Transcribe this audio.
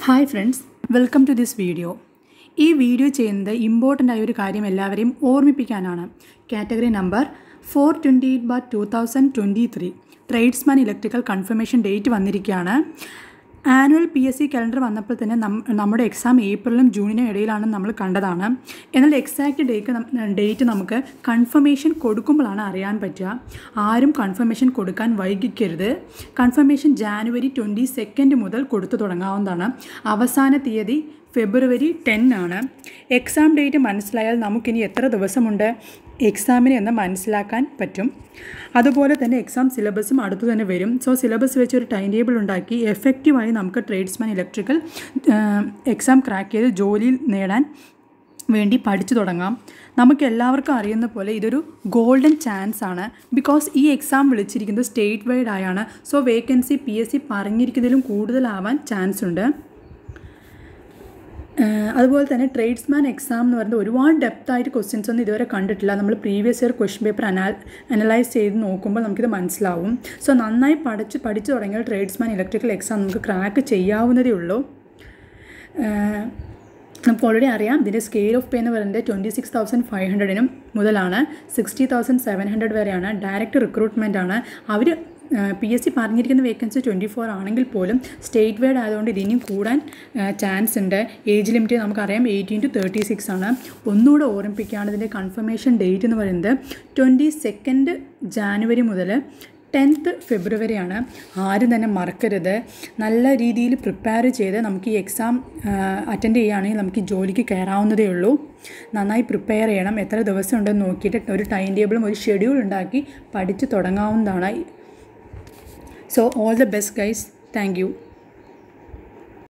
hi friends welcome to this video ഈ video ചെയ്യുന്നത് important ആയ ഒരു കാര്യം എല്ലാവരെയും ഓർമ്മിപ്പിക്കാനാണ് category number four twenty eight bar two thousand twenty three tradesman electrical confirmation date വന്നിരിക്കുകയാണ് annual P S C calendar വന്നപ്പോൾ തന്നെ നം നമ്മുടെ എക്സാം ഏപ്രിലും ജൂണിനും ഇടയിലാണ് നമ്മൾ കണ്ടതാണ് എന്നാൽ എക്സാക്റ്റ് ഡേറ്റ് ഡേറ്റ് നമുക്ക് കൺഫർമേഷൻ കൊടുക്കുമ്പോഴാണ് അറിയാൻ പറ്റുക ആരും കൺഫർമേഷൻ കൊടുക്കാൻ വൈകിക്കരുത് കൺഫർമേഷൻ ജാനുവരി ട്വൻറ്റി സെക്കൻഡ് മുതൽ കൊടുത്തു തുടങ്ങാവുന്നതാണ് അവസാന തീയതി ഫെബ്രുവരി ടെൻ ആണ് എക്സാം ഡേറ്റ് മനസ്സിലായാൽ നമുക്കിനി എത്ര ദിവസമുണ്ട് എക്സാമിന് എന്ന് മനസ്സിലാക്കാൻ പറ്റും അതുപോലെ തന്നെ എക്സാം സിലബസും അടുത്തു തന്നെ വരും സോ സിലബസ് വെച്ച് ഒരു ടൈം ടേബിൾ ഉണ്ടാക്കി എഫക്റ്റീവായി നമുക്ക് ട്രേഡ്സ്മാൻ ഇലക്ട്രിക്കൽ എക്സാം ക്രാക്ക് ചെയ്ത് ജോലിയിൽ നേടാൻ വേണ്ടി പഠിച്ചു തുടങ്ങാം നമുക്ക് എല്ലാവർക്കും അറിയുന്ന പോലെ ഇതൊരു ഗോൾഡൻ ചാൻസ് ആണ് ബിക്കോസ് ഈ എക്സാം വിളിച്ചിരിക്കുന്നത് സ്റ്റേറ്റ് വൈഡ് ആയാണ് so vacancy P S C പറഞ്ഞിരിക്കുന്നതിലും കൂടുതലാവാൻ ചാൻസ് ഉണ്ട് അതുപോലെ തന്നെ ട്രേഡ്സ്മാൻ എക്സാം എന്ന് പറയുന്നത് ഒരുപാട് ഡെപ്ത് ആയിട്ട് ക്വസ്റ്റ്യൻസ് ഒന്നും ഇതുവരെ കണ്ടിട്ടില്ല നമ്മൾ പ്രീവിയസ് ഇയർ ക്വസ്റ്റ്യൻ പേപ്പർ അനാൽ അനലൈസ് ചെയ്ത് നോക്കുമ്പോൾ നമുക്കിത് മനസ്സിലാവും സോ നന്നായി പഠിച്ച് പഠിച്ചു തുടങ്ങിയാൽ ട്രേഡ്സ്മാൻ ഇലക്ട്രിക്കൽ എക്സാം നമുക്ക് ക്രാക്ക് ചെയ്യാവുന്നതേ ഉള്ളൂ നമുക്ക് ഓൾറെഡി അറിയാം ഇതിൻ്റെ സ്കെയിൽ ഓഫ് പേ എന്ന് പറയുന്നത് ട്വൻറ്റി സിക്സ് തൗസൻഡ് ഫൈവ് ഹൺഡ്രഡിനും മുതലാണ് സിക്സ്റ്റി തൗസൻഡ് സെവൻ ഹൺഡ്രഡ് വരെയാണ് ഡയറക്റ്റ് റിക്രൂട്ട്മെൻ്റ് ആണ് അവർ പി എസ് സി പറഞ്ഞിരിക്കുന്ന വേക്കൻസി ട്വൻറ്റി ഫോർ ആണെങ്കിൽ പോലും സ്റ്റേറ്റ് വൈഡ് ആയതുകൊണ്ട് ഇത് ഇനിയും കൂടാൻ ചാൻസ് ഉണ്ട് ഏജ് ലിമിറ്റ് നമുക്കറിയാം എയ്റ്റീൻ ടു തേർട്ടി സിക്സ് ആണ് ഒന്നുകൂടെ ഓർമ്മിപ്പിക്കുകയാണ് ഇതിൻ്റെ കൺഫർമേഷൻ ഡേറ്റ് എന്ന് പറയുന്നത് ട്വൻറ്റി സെക്കൻഡ് ജാനുവരി മുതൽ ടെൻത്ത് ഫെബ്രുവരിയാണ് ആരും തന്നെ മറക്കരുത് നല്ല രീതിയിൽ പ്രിപ്പയർ ചെയ്ത് നമുക്ക് ഈ എക്സാം അറ്റൻഡ് ചെയ്യുകയാണെങ്കിൽ നമുക്ക് ഈ ജോലിക്ക് കയറാവുന്നതേ ഉള്ളൂ നന്നായി പ്രിപ്പയർ ചെയ്യണം എത്ര ദിവസം ഉണ്ടെന്ന് നോക്കിയിട്ട് ഒരു ടൈം ടേബിളും ഒരു ഷെഡ്യൂൾ ഉണ്ടാക്കി പഠിച്ച് തുടങ്ങാവുന്നതാണ് so all the best guys thank U